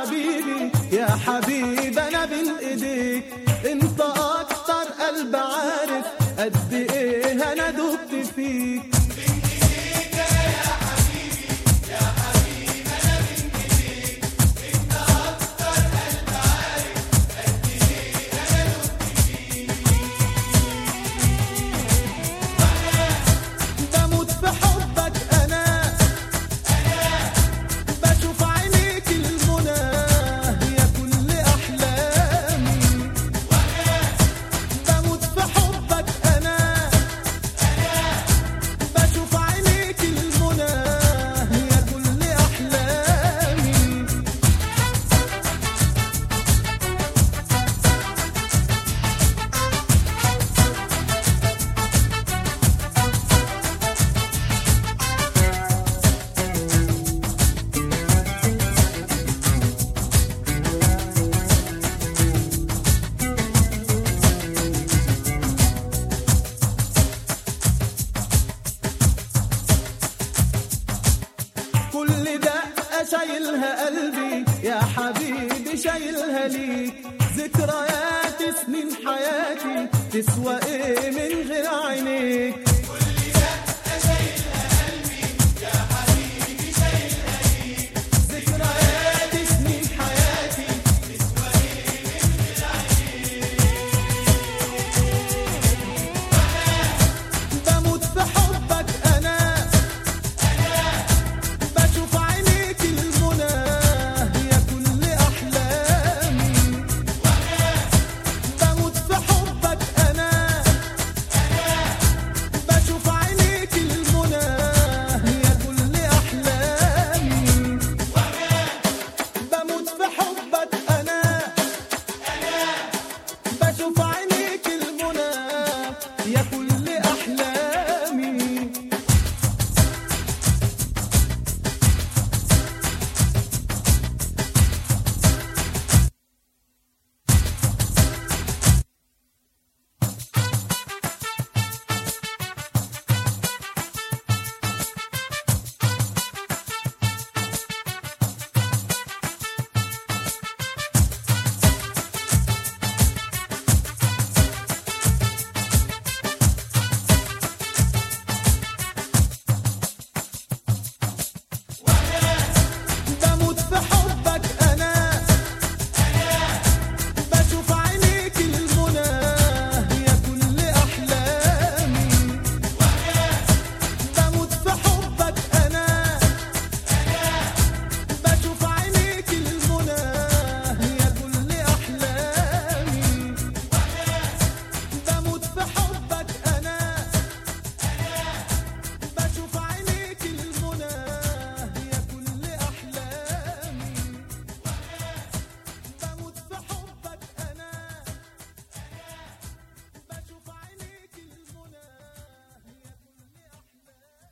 حبيبي يا حبيبي انا بين ايديك انت اكتر قلب عارف قد ايه انا دبت فيك بموت في حبك انا بشوف عينيك المنى يا كل احلامي بموت في حبك انا بشوف عينيك المنى يا كل احلامي كل دقة شايلها قلبي يا حبيبي شايلها ليك ذكريات سنين حياتي تسوى ايه من غير عينيك